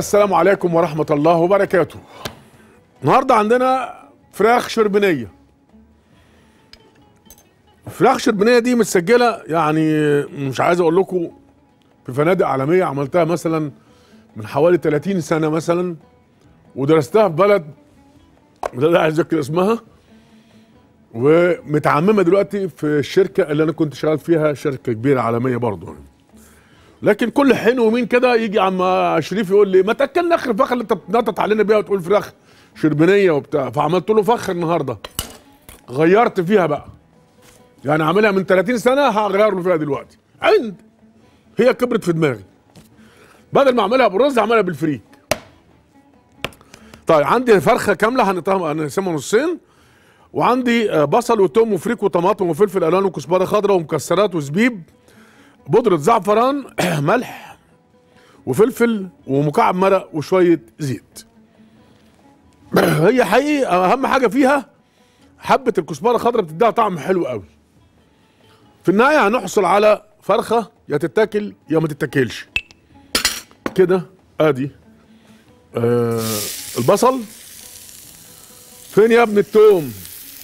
السلام عليكم ورحمة الله وبركاته النهاردة عندنا فراخ شربينية فراخ شربينية دي متسجلة يعني مش عايز اقول لكم في فنادق عالمية عملتها مثلا من حوالي 30 سنة مثلا ودرستها في بلد لا عايز اذكر اسمها ومتعممة دلوقتي في الشركة اللي انا كنت شغال فيها شركة كبيرة عالمية برضه يعني. لكن كل حين ومين كده يجي عم شريف يقول لي ما تاكلنا اخر الفخر اللي انت بتنطط علينا بيها وتقول فراخ شربينيه وبتاع فعملت له فخر النهارده غيرت فيها بقى يعني عاملها من 30 سنه هغير له فيها دلوقتي عند هي كبرت في دماغي بدل ما اعملها بالرز اعملها بالفريك طيب عندي فرخه كامله هنقطعها هنقسمها نصين وعندي آه، بصل وتوم وفريك وطماطم وفلفل الوان وكزبره خضراء ومكسرات وزبيب بودرة زعفران ملح وفلفل ومكعب مرق وشوية زيت هي حقيقي أهم حاجة فيها حبة الكزبرة الخضراء بتديها طعم حلو قوي في النهاية هنحصل على فرخة يا تتاكل يا ما تتاكلش كده ادي آه البصل فين يا ابن التوم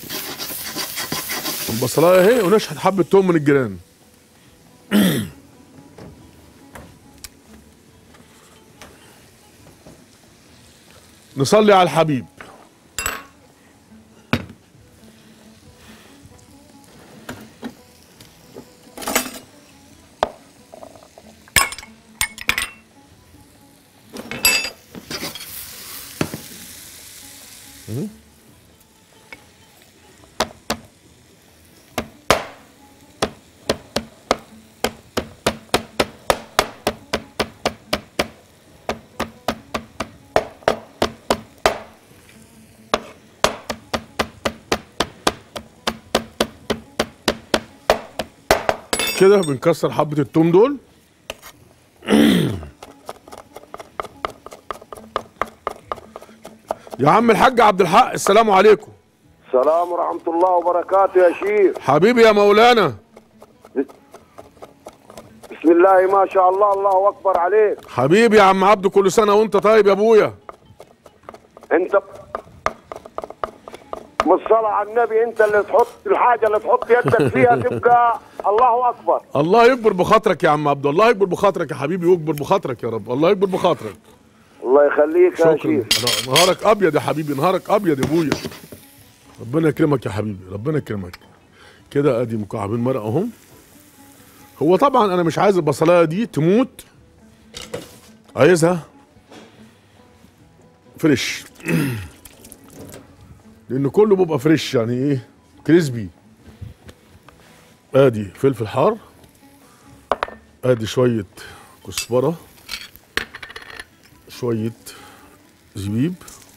البصلايه اهي ونشحت حبة توم من الجيران نصلي على الحبيب كده بنكسر حبة التوم دول يا عم الحاج عبد الحق السلام عليكم السلام ورحمة الله وبركاته يا شيخ حبيبي يا مولانا بسم الله ما شاء الله الله أكبر عليك حبيبي يا عم عبده كل سنة وانت طيب يا ابويا أنت بالصلاة على النبي أنت اللي تحط الحاجة اللي تحط يدك فيها تبقى الله أكبر الله يكبر بخاطرك يا عم عبده الله يكبر بخاطرك يا حبيبي ويكبر بخاطرك يا رب الله يكبر بخاطرك الله يخليك يا شكرا شيخ نهارك ابيض يا حبيبي نهارك ابيض يا ابويا ربنا يكرمك يا حبيبي ربنا يكرمك كده ادي مكعبين مرق اهم هو طبعا انا مش عايز البصلايه دي تموت عايزها فريش لان كله بيبقى فريش يعني ايه كريسبي ادي فلفل حار ادي شويه كزبره شوية زبيب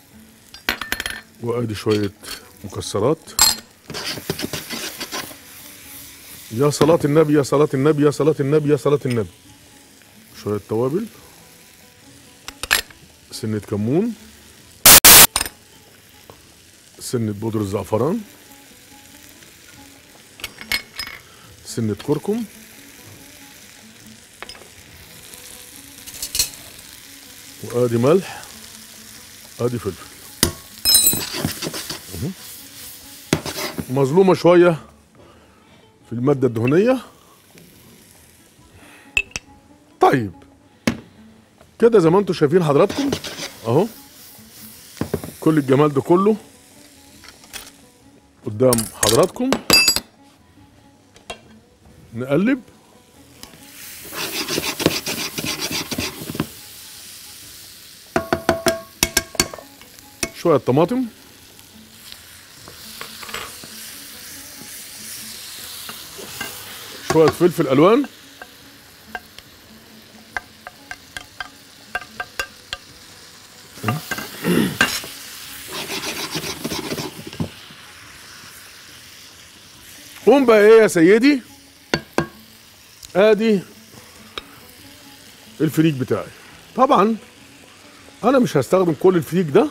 وادي شوية مكسرات يا صلاة النبي يا صلاة النبي يا صلاة النبي يا صلاة النبي شوية توابل سنة كمون سنة بودرة زعفران سنة كركم وادي ملح ادي فلفل مهم. مظلومه شويه في الماده الدهنيه طيب كده زي ما انتم شايفين حضراتكم اهو كل الجمال ده كله قدام حضراتكم نقلب شوية طماطم شوية فلفل ألوان قوم بقى ايه يا سيدي ادي الفريك بتاعي طبعا انا مش هستخدم كل الفريك ده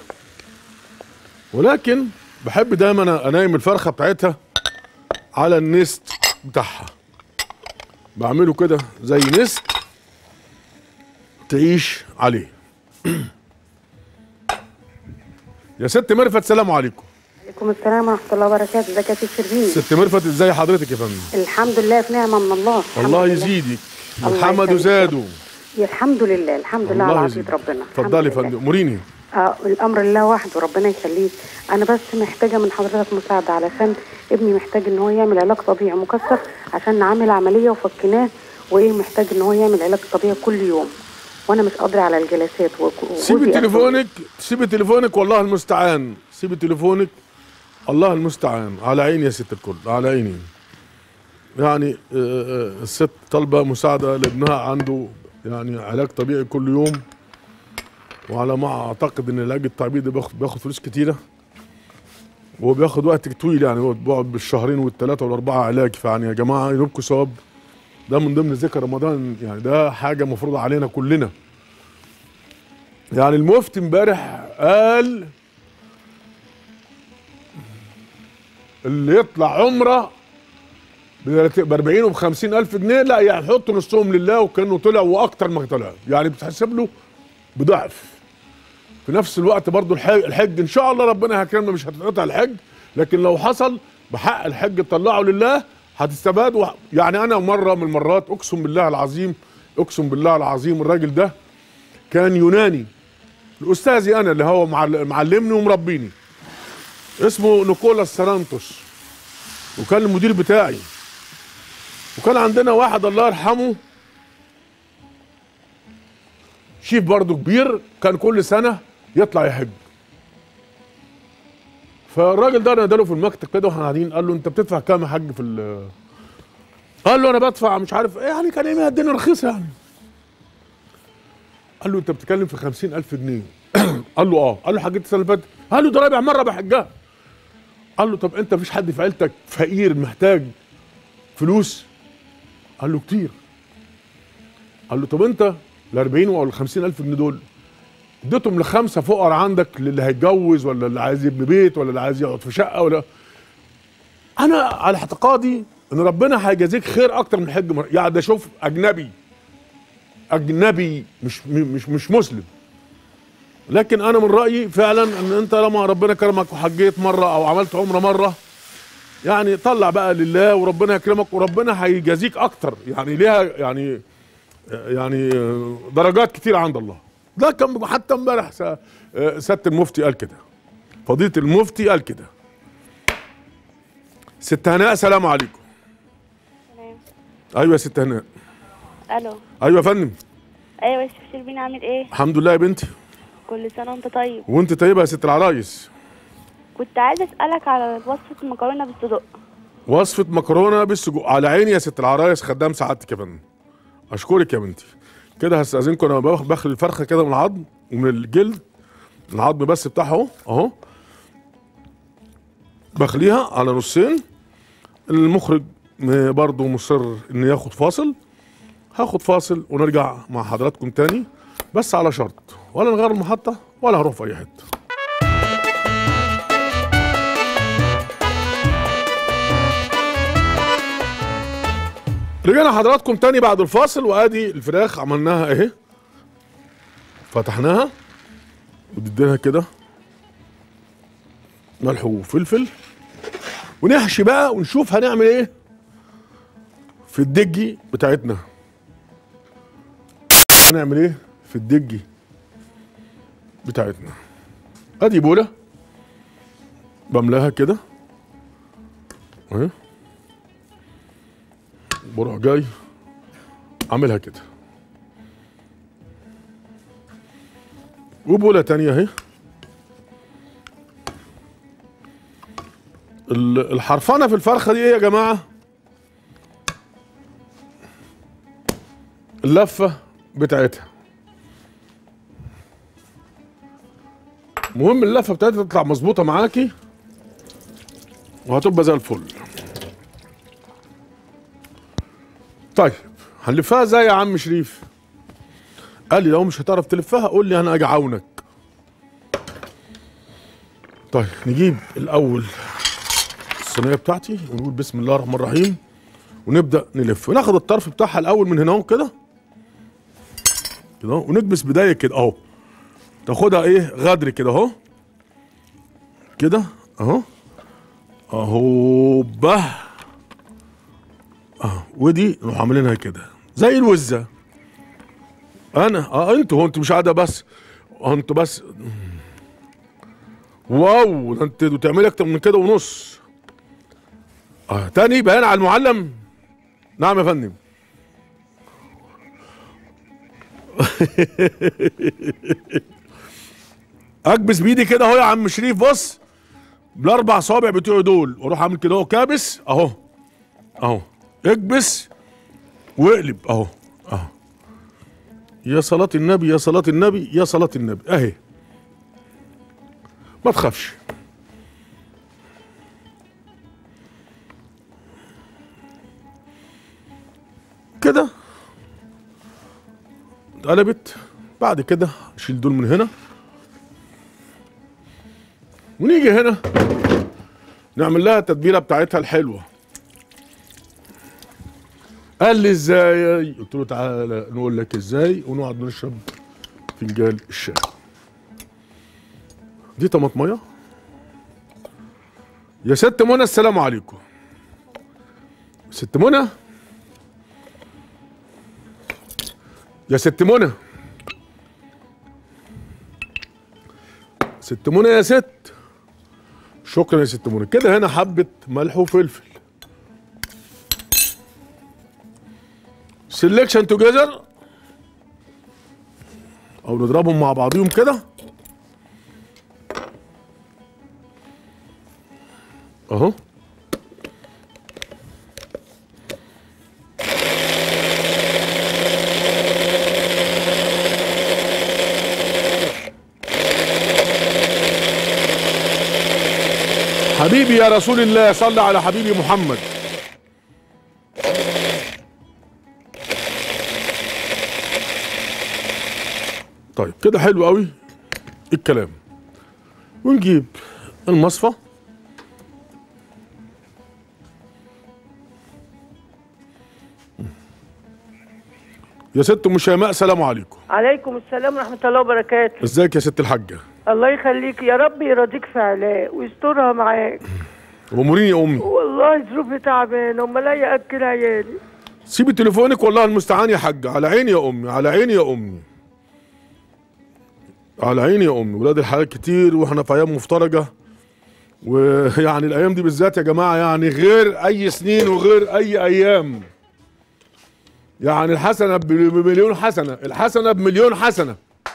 ولكن بحب دايما انايم الفرخه بتاعتها على النست بتاعها بعمله كده زي نست تعيش عليه يا ست مرفت سلام عليكم عليكم السلام ورحمة الله وبركاته ازيك يا ست شربين ست مرفت ازاي حضرتك يا فندم الحمد لله في نعمة من الله الحمد الله لله. يزيدك الله محمد يخليك. وزاده يا الحمد لله الحمد لله على عافية يزيدك. ربنا اتفضلي يا الحمد لله. فندم مريني آه الأمر لله وحده ربنا يخليك أنا بس محتاجة من حضرتك مساعدة علشان ابني محتاج إن هو يعمل علاج طبيعي مكثف عشان نعمل عملية وفكناه وإيه محتاج إن هو يعمل علاج طبيعي كل يوم وأنا مش قادرة على الجلسات وك- وجوزي سيبي أخوي. تليفونك سيبي تليفونك والله المستعان سيبي تليفونك الله المستعان على عيني يا ست الكل على عيني يعني آه، آه، الست طالبه مساعده لابنها عنده يعني علاج طبيعي كل يوم وعلى ما اعتقد ان العلاج الطبيعي ده بياخد بياخد فلوس كتيره وبياخد وقت طويل يعني هو بيقعد بالشهرين والثلاثه والاربعه علاج فيعني يا جماعه ينوبكم ثواب ده من ضمن ذكر رمضان يعني ده حاجه مفروضه علينا كلنا يعني المفتي امبارح قال اللي يطلع عمره ب 40 وب 50 الف جنيه لا يعني حط نصهم لله وكانه طلع واكتر ما طلع يعني بتحسب له بضعف في نفس الوقت برضو الحج, الحج ان شاء الله ربنا هيكرمنا مش هتتقطع الحج لكن لو حصل بحق الحج تطلعه لله هتستفاد و... يعني انا مره من المرات اقسم بالله العظيم اقسم بالله العظيم الراجل ده كان يوناني الاستاذي انا اللي هو معل- معلمني ومربيني اسمه نيكولاس سارانتوس وكان المدير بتاعي وكان عندنا واحد الله يرحمه شيف برضه كبير كان كل سنه يطلع يحج فالراجل ده ناداله في المكتب كده واحنا قاعدين قال له انت بتدفع كام يا حاج في ال قال له انا بدفع مش عارف ايه يعني كان ايه الدنيا رخيصه يعني قال له انت بتتكلم في خمسين ألف جنيه قال له اه قال له حجيت السنه اللي فاتت قال له ده رابع مره بحجها قال له طب انت مفيش حد في عيلتك فقير محتاج فلوس قال له كتير قال له طب انت ال 40 او ال 50 الف جنيه دول اديتهم لخمسه فقراء عندك للي هيتجوز ولا اللي عايز يبني بيت ولا اللي عايز يقعد في شقه ولا انا على اعتقادي ان ربنا هيجازيك خير اكتر من حج مر... يعني ده شوف اجنبي اجنبي مش مش مش مسلم لكن انا من رايي فعلا ان انت لما ربنا كرمك وحجيت مره او عملت عمره مره يعني طلع بقى لله وربنا يكرمك وربنا هيجازيك اكتر يعني ليها يعني يعني درجات كتير عند الله ده كان حتى امبارح س- سياده المفتي قال كده فضيله المفتي قال كده ست هناء سلام عليكم تمام ايوه يا ست هناء الو ايوه يا فندم ايوه يا شيخ شربين عامل ايه الحمد لله يا بنتي كل سنه وانت طيب وانت طيبه يا ست العرايس كنت عايزه اسالك على وصفه المكرونه بالصدق وصفه مكرونه بالسجق على عيني يا ست العرايس خدام سعادتك يا فندم اشكرك يا بنتي كده هستاذنكم انا باخ- بخلي الفرخه كده من العظم ومن الجلد العظم بس بتاعها اهو اهو بخليها على نصين المخرج م- برضه مصر ان ياخد فاصل هاخد فاصل ونرجع مع حضراتكم تاني بس على شرط ولا نغير المحطه ولا هروح في اي حته رجعنا حضراتكم تاني بعد الفاصل وادي الفراخ عملناها اهي فتحناها واديناها كده ملح وفلفل ونحشي بقى ونشوف هنعمل ايه في الدجي بتاعتنا هنعمل ايه في الدجي بتاعتنا ادي بوله بملاها كده اهي بروح جاي عاملها كده وبولة تانية اهي ال- الحرفنة في الفرخة دي ايه يا جماعة اللفة بتاعتها مهم اللفة بتاعتها تطلع مظبوطة معاكي وهتبقى زي الفل طيب هنلفها ازاي يا عم شريف قال لي لو مش هتعرف تلفها قول لي انا اجي اعاونك طيب نجيب الاول الصينيه بتاعتي ونقول بسم الله الرحمن الرحيم ونبدا نلف وناخد الطرف بتاعها الاول من هنا اهو كده كده أهو، وندبس بدايه كده اهو تاخدها ايه غدر كده اهو كده اهو اهو به اهو ودي نروح عاملينها كده زي الوزه انا اه انتوا هو انتوا مش قاعده بس اه انتوا بس واو ده انت تعملي اكتر من كده ونص اه تاني بيان على المعلم نعم يا فندم اكبس بايدي كده اهو يا عم شريف بص بالاربع صوابع بتوعي دول واروح اعمل كده اهو كابس اهو اهو اكبس واقلب اهو اهو يا صلاة النبي يا صلاة النبي يا صلاة النبي اهي ما تخافش كده اتقلبت بعد كده نشيل دول من هنا ونيجي هنا نعمل لها التتبيله بتاعتها الحلوه قال لي ازاي قلت له تعالى نقول لك ازاي ونقعد نشرب فنجان الشاي دي طماطميه يا ست منى السلام عليكم ست منى يا ست منى ست منى يا ست شكرا يا ست منى كده هنا حبه ملح وفلفل سيلكشن توجذر او نضربهم مع بعضيهم كده اهو حبيبي يا رسول الله صل على حبيبي محمد طيب كده حلو قوي الكلام ونجيب المصفى يا ست ام شيماء سلام عليكم عليكم السلام ورحمة الله وبركاته ازيك يا ست الحاجه الله يخليك يا رب يرضيك في علاء ويسترها معاك اموريني يا امي والله ظروفي تعبانة امال لا ياكل عيالي سيبي تليفونك والله المستعان يا حاج على عيني يا امي على عيني يا امي على عيني يا امي ولاد الحلال كتير واحنا في ايام مفترجه ويعني الايام دي بالذات يا جماعه يعني غير اي سنين وغير اي ايام يعني الحسنه ب- بمليون حسنه الحسنه بمليون حسنه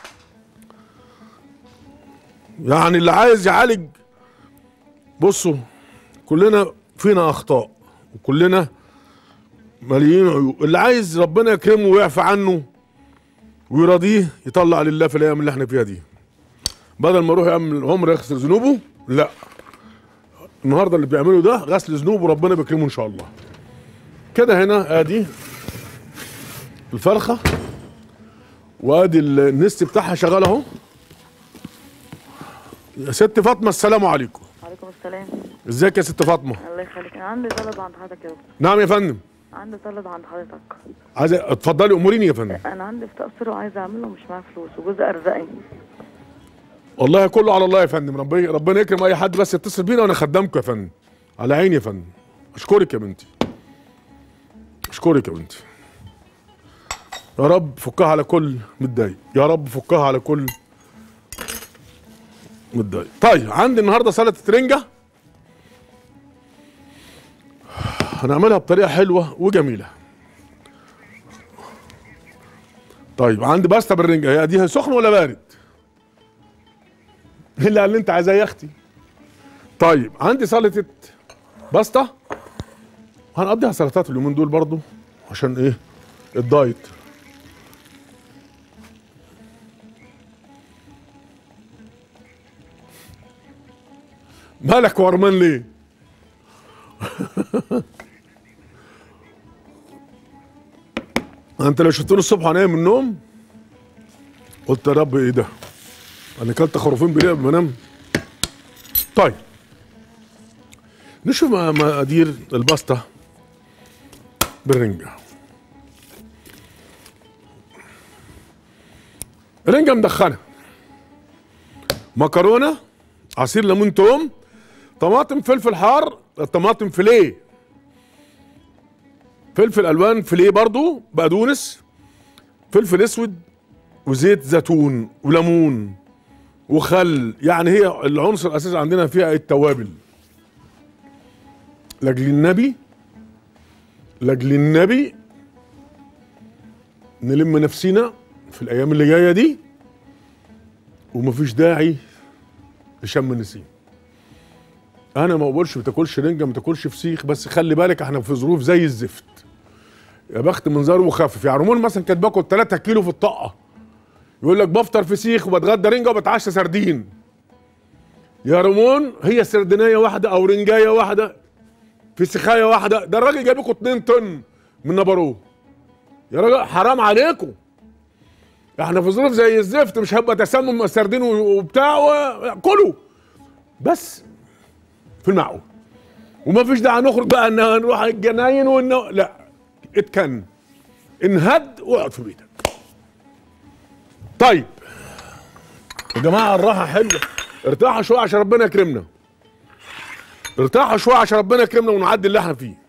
يعني اللي عايز يعالج بصوا كلنا فينا اخطاء وكلنا مليين عيوب اللي عايز ربنا يكرمه ويعفى عنه ويرضيه يطلع لله في الايام اللي احنا فيها دي بدل ما يروح يعمل عمره يغسل ذنوبه لا النهارده اللي بيعمله ده غسل ذنوب وربنا بيكرمه ان شاء الله كده هنا ادي الفرخه وادي النست بتاعها شغال اهو يا ست فاطمه السلام عليكم وعليكم السلام ازيك يا ست فاطمه الله يخليك انا عندي طلب عند حضرتك يا دكتور نعم يا فندم عندي طلب عند حضرتك عايزه اتفضلي اموريني يا فندم انا عندي استقصر وعايزه اعمله ومش معايا فلوس وجوزي ارزقني والله كله على الله يا فندم ربنا ربنا يكرم اي حد بس يتصل بينا وانا خدامكم يا فندم على عيني يا فندم اشكرك يا بنتي اشكرك يا بنتي يا رب فكها على كل متضايق يا رب فكها على كل متضايق طيب عندي النهارده سلطه رنجه هنعملها بطريقه حلوه وجميله طيب عندي باستا بالرنجه هي دي سخن ولا بارد ايه اللي قال لي انت عايزاه يا اختي طيب عندي سلطه باستا هنقضيها سلطات اليومين دول برضو عشان ايه الدايت مالك ورمان ليه انت لو شفتوني الصبح وانا من النوم قلت يا رب ايه ده انا كلت خروفين بالليل قبل ما انام طيب نشوف م- مقادير الباستا بالرنجة رنجة مدخنة مكرونه عصير ليمون توم طماطم فلفل حار طماطم فيليه فلفل الوان فيليه برضو بقدونس فلفل اسود وزيت زيتون وليمون وخل يعني هي العنصر الاساسي عندنا فيها التوابل لاجل النبي لاجل النبي نلم نفسينا في الايام اللي جايه دي ومفيش داعي لشم النسيم انا ما بقولش ما تاكلش رنجه ما تاكلش فسيخ بس خلي بالك احنا في ظروف زي الزفت يا بخت منظره مخفف يعني رمون مثلا كانت باكل 3 كيلو في الطاقه يقول لك بفطر فسيخ وبتغدى رنجه وبتعشى سردين يا رمون هي سردينيه واحده او رنجايه واحده فسيخايه واحده ده الراجل جايب لكم 2 طن من نبروه يا راجل حرام عليكم احنا في ظروف زي الزفت مش هبقى تسمم سردين وبتاع و- كلوا بس في المعقول وما فيش داعي نخرج بقى ان نروح الجناين وانه لا اتكن انهد واقعد في بيتك طيب يا جماعه الراحه حلوه ارتاحوا شويه عشان ربنا يكرمنا ارتاحوا شويه عشان ربنا يكرمنا ونعدي اللي احنا فيه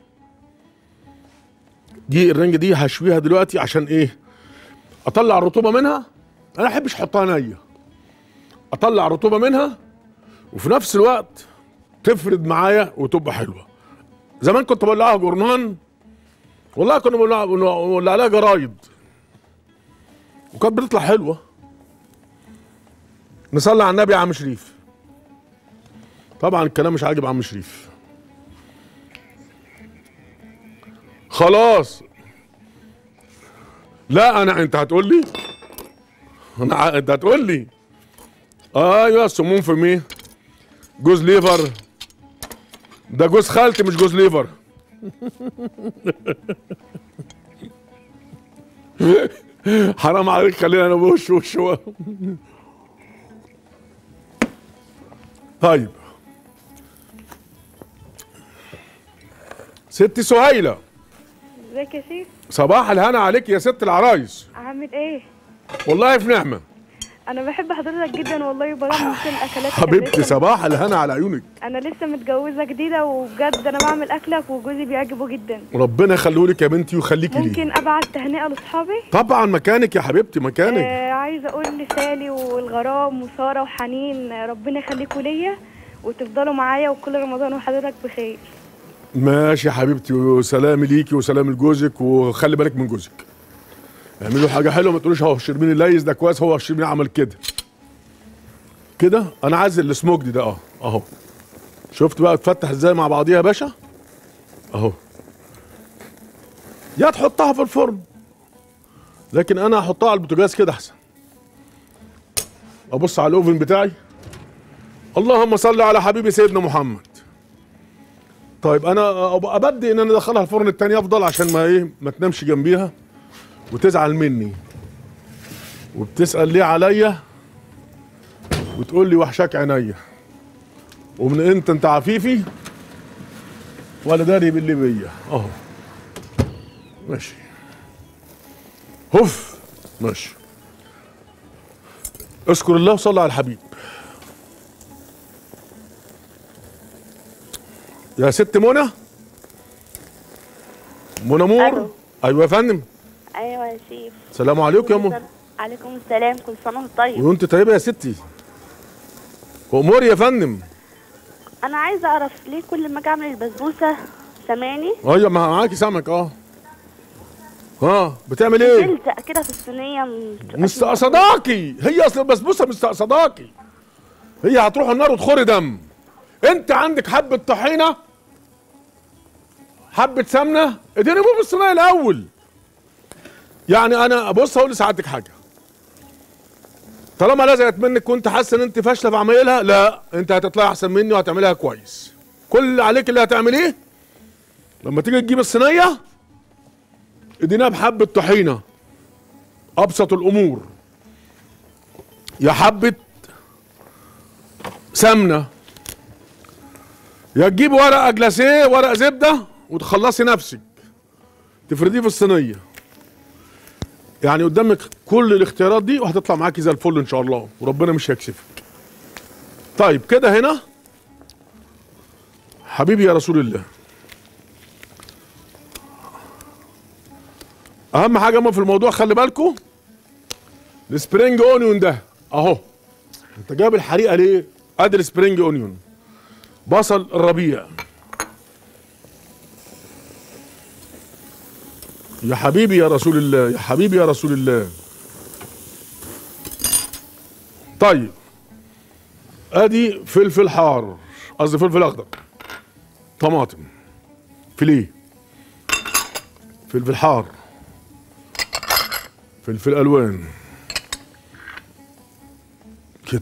دي الرنجه دي هشويها دلوقتي عشان ايه اطلع الرطوبه منها انا ما احبش احطها نيه اطلع الرطوبه منها وفي نفس الوقت تفرد معايا وتبقى حلوه زمان كنت بولعها جورنان والله كنا بنولع بنولع عليها جرايد وكانت بتطلع حلوه نصلي على النبي يا عم شريف طبعا الكلام مش عاجب عم شريف خلاص لا انا انت هتقول لي انا ع- انت هتقول لي ايوه السموم في مين جوز ليفر ده جوز خالتي مش جوز ليفر حرام عليك خلينا انا بوش وش و- طيب ست سهيله ازيك يا شيخ صباح الهنا عليك يا ست العرايس عامل ايه والله في نعمه انا بحب حضرتك جدا والله وبعمل كل الاكلات حبيبتي لسه- صباح الهنا على عيونك انا لسه متجوزه جديده وبجد انا بعمل اكلك وجوزي بيعجبه جدا ربنا يخليهولك يا بنتي ويخليكي لي ممكن ابعت تهنئه لاصحابي طبعا مكانك يا حبيبتي مكانك آه عايزه اقول لسالي والغرام وساره وحنين آه، ربنا يخليكوا ليا وتفضلوا معايا وكل رمضان وحضرتك بخير ماشي يا حبيبتي وسلام ليكي وسلام لجوزك وخلي بالك من جوزك اعملوا حاجه حلوه ما تقولوش هو الشربين الليس ده كويس هو الشربين عمل كده كده انا عايز السموك دي ده اه اهو شفت بقى تفتح ازاي مع بعضيها يا باشا اهو يا تحطها في الفرن لكن انا هحطها على البوتاجاز كده احسن ابص على الاوفن بتاعي اللهم صل على حبيبي سيدنا محمد طيب انا أب- ابدي ان انا ادخلها الفرن التاني افضل عشان ما ايه ما تنامش جنبيها وتزعل مني وبتسال ليه عليا وتقول لي وحشاك عينيا ومن انت انت عفيفي ولا داري باللي بيا اهو ماشي هف ماشي اذكر الله وصلى على الحبيب يا ست منى منى مور ألو. ايوه يا فندم ايوه يا شيخ السلام عليكم يا منى عليكم السلام كل سنه وانت طيب وانت طيبه يا ستي امور يا فندم انا عايزه اعرف ليه كل ما اجي اعمل البسبوسه سامعني ايوه ما معاكي سمك اه اه بتعمل ايه تلزق كده في الصينيه م- مستقصداكي هي اصل البسبوسه مستقصداكي هي هتروح النار وتخوري دم انت عندك حبه طحينه حبه سمنه اديني بوب الصينيه الاول يعني انا بص هقول لسعادتك حاجه طالما لزقت منك وانت حاسه ان انت فاشله في عمايلها لا انت هتطلعي احسن مني وهتعمليها كويس كل اللي عليك اللي هتعمليه لما تيجي تجيب الصينيه اديناها بحبه طحينه ابسط الامور يا حبه سمنه يا تجيب ورقه جلاسيه ورق زبده وتخلصي نفسك تفرديه في الصينيه يعني قدامك كل الاختيارات دي وهتطلع معاكي زي الفل ان شاء الله وربنا مش هيكسفك طيب كده هنا حبيبي يا رسول الله اهم حاجه ما في الموضوع خلي بالكم السبرينج اونيون ده اهو انت جايب الحريقه ليه ادي السبرينج اونيون بصل الربيع يا حبيبي يا رسول الله يا حبيبي يا رسول الله طيب ادي فلفل حار قصدي فلفل اخضر طماطم فيليه فلفل حار فلفل الوان كده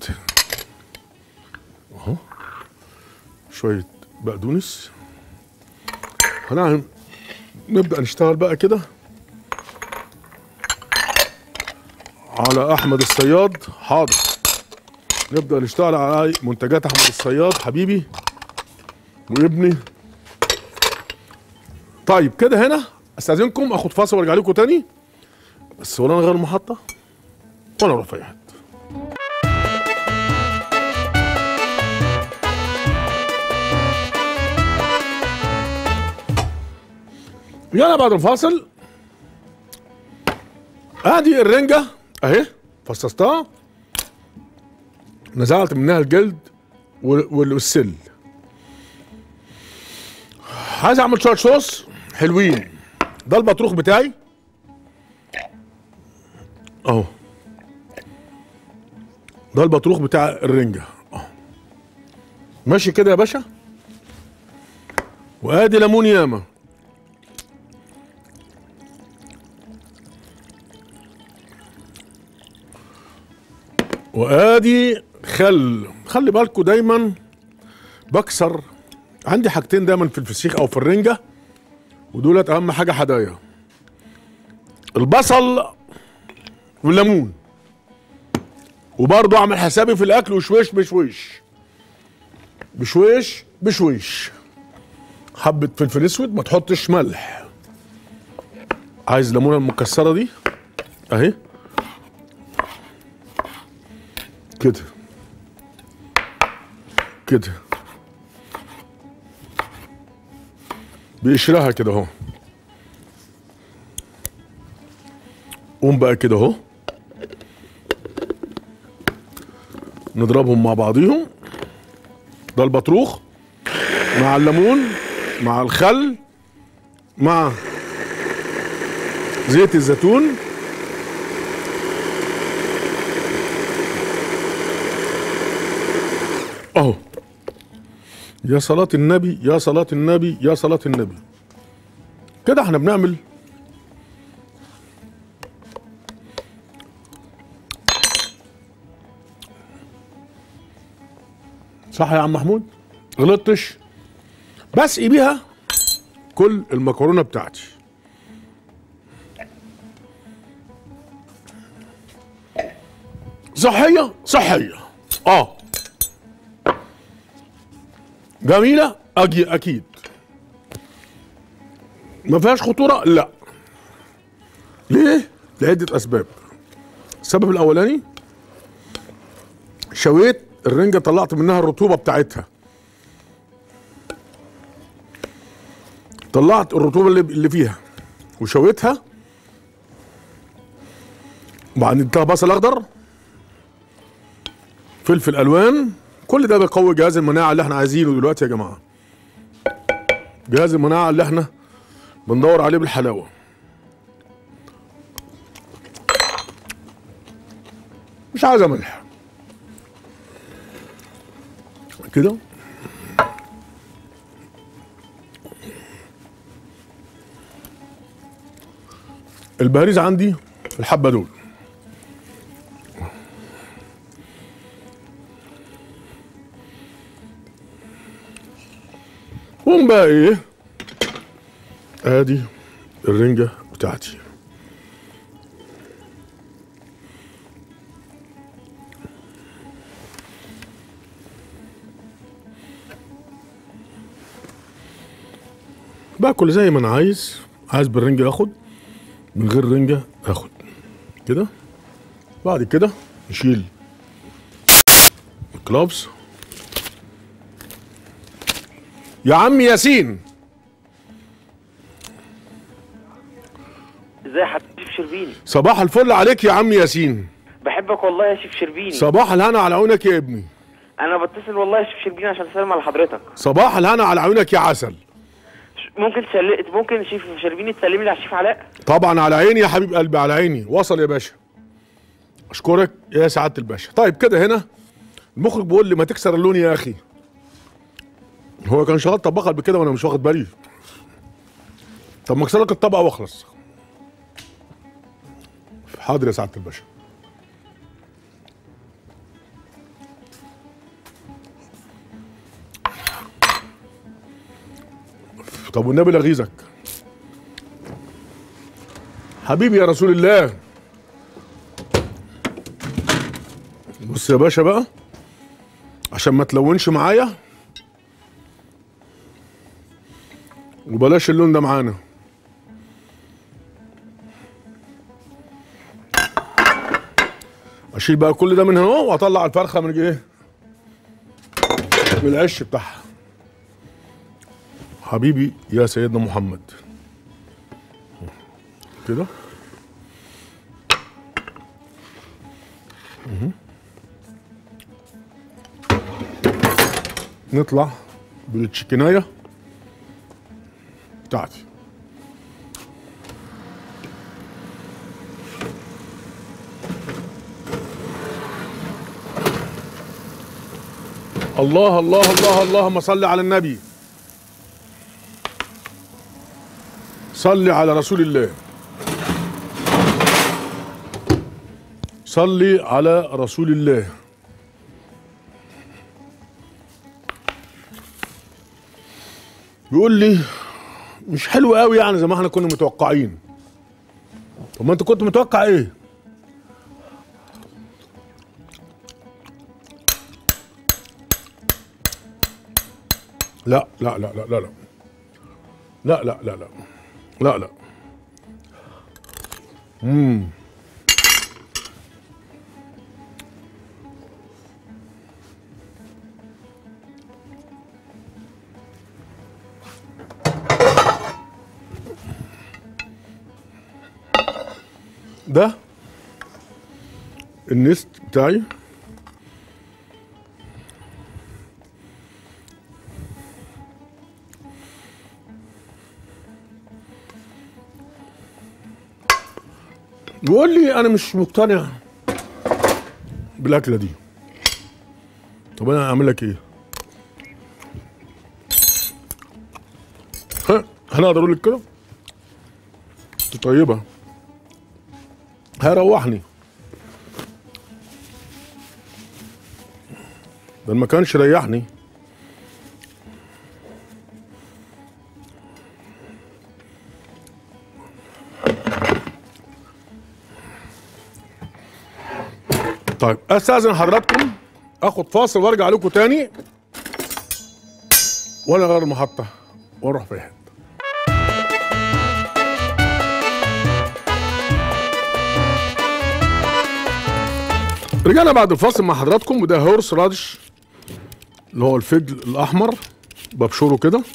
اهو شويه بقدونس هنعمل نبدا نشتغل بقى كده على احمد الصياد حاضر نبدا نشتغل على منتجات احمد الصياد حبيبي وابني طيب كده هنا استاذنكم اخد فاصل وارجع لكم تاني بس ولا انا غير المحطه ولا اروح في أي حتة. يلا بعد الفاصل ادي الرنجه اهي فصصتها نزعت منها الجلد وال- والسل عايز اعمل شويه صوص حلوين ده البطروخ بتاعي اهو ده البطروخ بتاع الرنجه اهو ماشي كده يا باشا وادي ليمون ياما وادي خل خلي بالكم دايما بكسر عندي حاجتين دايما في الفسيخ او في الرنجه ودولت اهم حاجه حدايا البصل والليمون وبرضه اعمل حسابي في الاكل وشويش بشويش بشويش بشويش حبه فلفل اسود ما تحطش ملح عايز الليمونه المكسره دي اهي كده كده بقشرها كده اهو قوم بقى كده اهو نضربهم مع بعضيهم ده البطروخ مع الليمون مع الخل مع زيت الزيتون اهو يا صلاة النبي يا صلاة النبي يا صلاة النبي كده احنا بنعمل صح يا عم محمود غلطتش بسقي بيها كل المكرونه بتاعتي صحيه صحيه اه جميله أجي اكيد ما فيهاش خطوره لا ليه لعده اسباب السبب الاولاني شويت الرنجه طلعت منها الرطوبه بتاعتها طلعت الرطوبه اللي اللي فيها وشويتها وبعدين اديتها بصل اخضر فلفل الوان كل ده بيقوي جهاز المناعه اللي احنا عايزينه دلوقتي يا جماعه جهاز المناعه اللي احنا بندور عليه بالحلاوه مش عايز ملح كده البهاريز عندي في الحبه دول قوم بقى ايه ادي الرنجه بتاعتي باكل زي ما انا عايز عايز بالرنجة اخد من غير رنجة اخد كده بعد كده نشيل الكلابس يا عم ياسين ازاي يا حبيبي شيف شربيني صباح الفل عليك يا عم ياسين بحبك والله يا شيف شربيني صباح الهنا على عيونك يا ابني انا بتصل والله يا شيف شربيني عشان اسلم على حضرتك صباح الهنا على عيونك يا عسل ش- ممكن تسل... ممكن شيف شربيني تسلمي لي على الشيف علاء طبعا على عيني يا حبيب قلبي على عيني وصل يا باشا اشكرك يا سعاده الباشا طيب كده هنا المخرج بيقول لي ما تكسر اللون يا اخي هو كان شغال طباخ قبل كده وانا مش واخد بالي طب ما اكسر لك الطبقه واخلص حاضر يا سعاده الباشا طب والنبي لغيظك حبيبي يا رسول الله بص يا باشا بقى عشان ما تلونش معايا وبلاش اللون ده معانا اشيل بقى كل ده من هنا اهو واطلع الفرخه من ايه من العش بتاعها حبيبي يا سيدنا محمد كده مهم. نطلع بالتشيكنايه بتاعتي الله الله الله اللهم صل على النبي صل على رسول الله صلي على رسول الله بيقول لي مش حلو قوي يعني زي ما احنا كنا متوقعين طب ما انت كنت متوقع ايه لا لا لا لا لا لا لا لا لا لا لا لا مم. ده النست بتاعي بيقول لي انا مش مقتنع بالاكله دي طب انا اعمل لك ايه ها انا اقدر اقول لك كده انت طيبه هيروحني ده ما كانش ريحني طيب استاذن حضراتكم اخد فاصل وارجع لكم تاني وانا غير المحطه واروح في حته رجعنا بعد الفاصل مع حضراتكم وده هورس رادش اللي هو الفجل الاحمر ببشره كده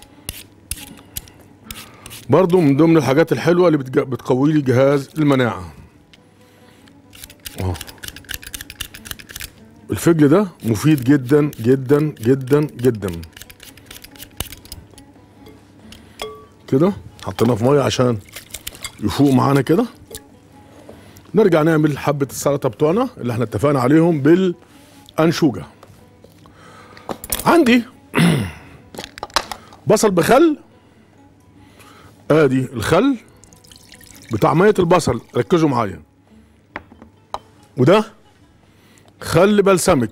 برضو من ضمن الحاجات الحلوه اللي بتج- بتقوي لي جهاز المناعه اهو الفجل ده مفيد جدا جدا جدا جدا كده حطيناه في ميه عشان يفوق معانا كده نرجع نعمل حبة السلطة بتوعنا اللي احنا اتفقنا عليهم بالأنشوجة عندي بصل بخل ادي الخل بتاع مية البصل ركزوا معايا وده خل بلسمك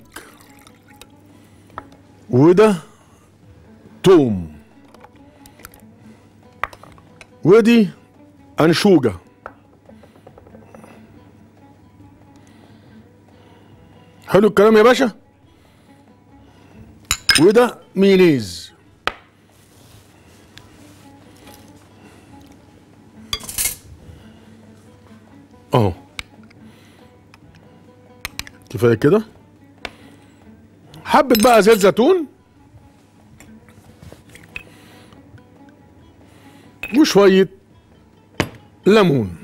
وده توم ودي أنشوجة حلو الكلام يا باشا وده مينيز اهو كفايه كده حبه بقى زيت زيتون وشويه ليمون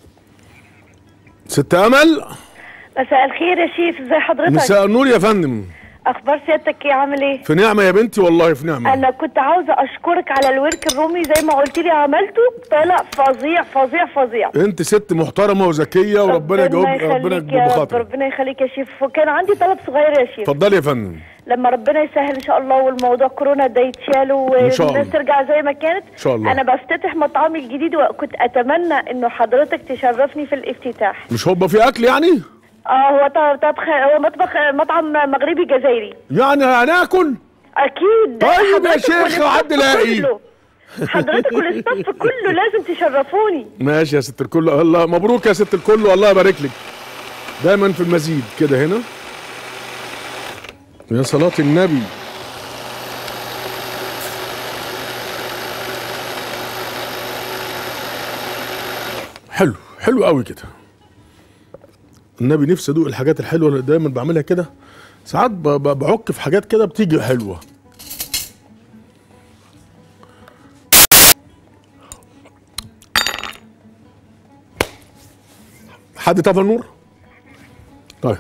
ست امل مساء الخير يا شيف ازي حضرتك مساء النور يا فندم اخبار سيادتك ايه عامل ايه في نعمه يا بنتي والله في نعمه انا كنت عاوزه اشكرك على الورك الرومي زي ما قلت لي عملته طلع فظيع فظيع فظيع انت ست محترمه وذكيه وربنا يجاوب ربنا يخليك يجاوب يا رب بخاطرك ربنا يخليك يا شيف وكان عندي طلب صغير يا شيف اتفضلي يا فندم لما ربنا يسهل ان شاء الله والموضوع كورونا ده يتشال إن شاء والناس الله. ترجع زي ما كانت إن شاء الله. انا بفتتح مطعمي الجديد وكنت اتمنى انه حضرتك تشرفني في الافتتاح مش هيبقى في اكل يعني اه هو ط- طبخ هو مطبخ مطعم مغربي جزائري يعني هناكل اكيد ده طيب يا حضرتك شيخ والاستاف وعد لاقي. كله. حضرتك والاستاف كله لازم تشرفوني ماشي يا ست الكل الله مبروك يا ست الكل والله يبارك لك دايما في المزيد كده هنا يا صلاة النبي حلو حلو قوي كده النبي نفسي ادوق الحاجات الحلوه اللي دايما بعملها كده ساعات ب- ب- بعك في حاجات كده بتيجي حلوه حد طفى النور؟ طيب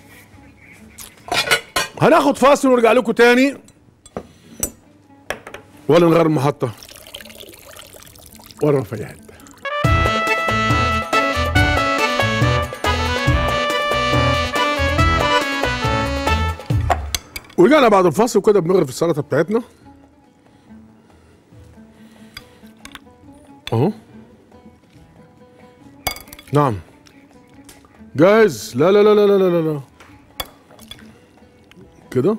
هناخد فاصل ونرجع لكم تاني ولا نغير المحطة ولا في أي حتة ورجعنا بعد الفاصل وكده بنغرف السلطة بتاعتنا اهو نعم جاهز لا لا لا لا لا لا لا كده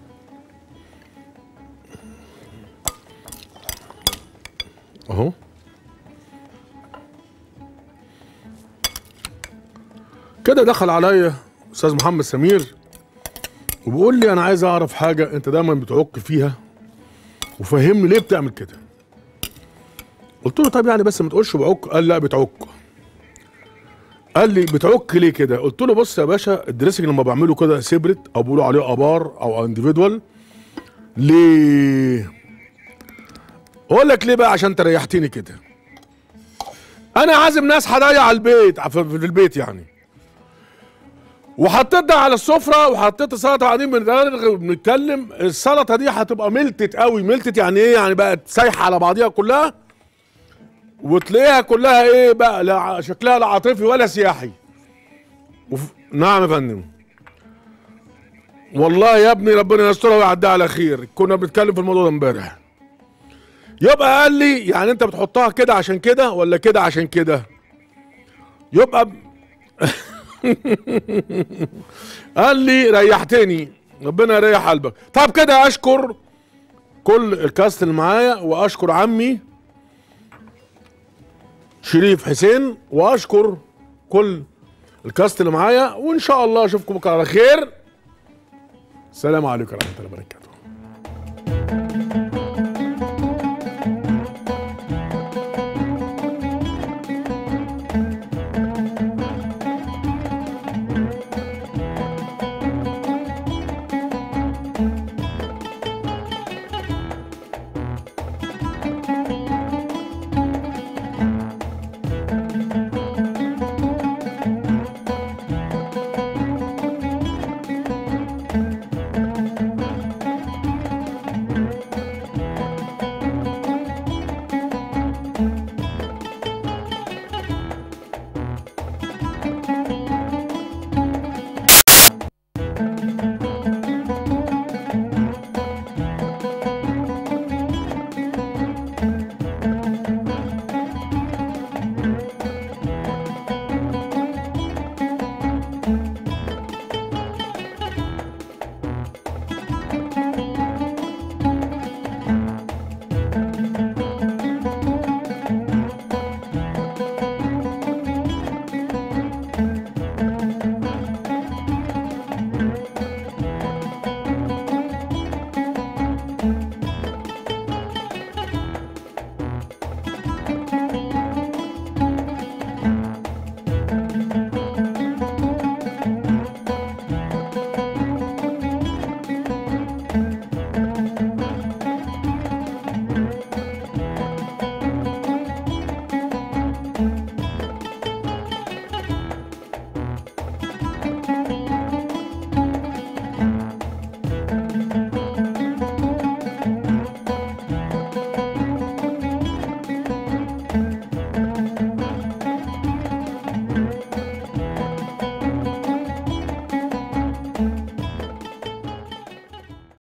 اهو كده دخل عليا استاذ محمد سمير وبيقول لي انا عايز اعرف حاجه انت دايما بتعك فيها وفهمني ليه بتعمل كده قلت له طب يعني بس ما تقولش بعك قال لا بتعك قال لي بتعك ليه كده؟ قلت له بص يا باشا الدريسنج لما بعمله كده سيبريت او بيقولوا عليه ابار او انديفيدوال ليه؟ اقول لك ليه بقى عشان انت ريحتني كده. انا عازم ناس هضيع على البيت في في البيت يعني. وحطيت ده على السفره وحطيت سلطه وبعدين بنرغي بنتكلم السلطه دي هتبقى ملتت قوي ملتت يعني ايه يعني بقت سايحه على بعضيها كلها وتلاقيها كلها ايه بقى لا شكلها لا عاطفي ولا سياحي وف... نعم يا فندم والله يا ابني ربنا يسترها ويعديها على خير كنا بنتكلم في الموضوع ده امبارح يبقى قال لي يعني انت بتحطها كده عشان كده ولا كده عشان كده يبقى ب... قال لي ريحتني ربنا يريح قلبك طب كده اشكر كل الكاست اللي معايا واشكر عمي شريف حسين واشكر كل الكاست اللي معايا وان شاء الله اشوفكم بكره على خير السلام عليكم ورحمه الله وبركاته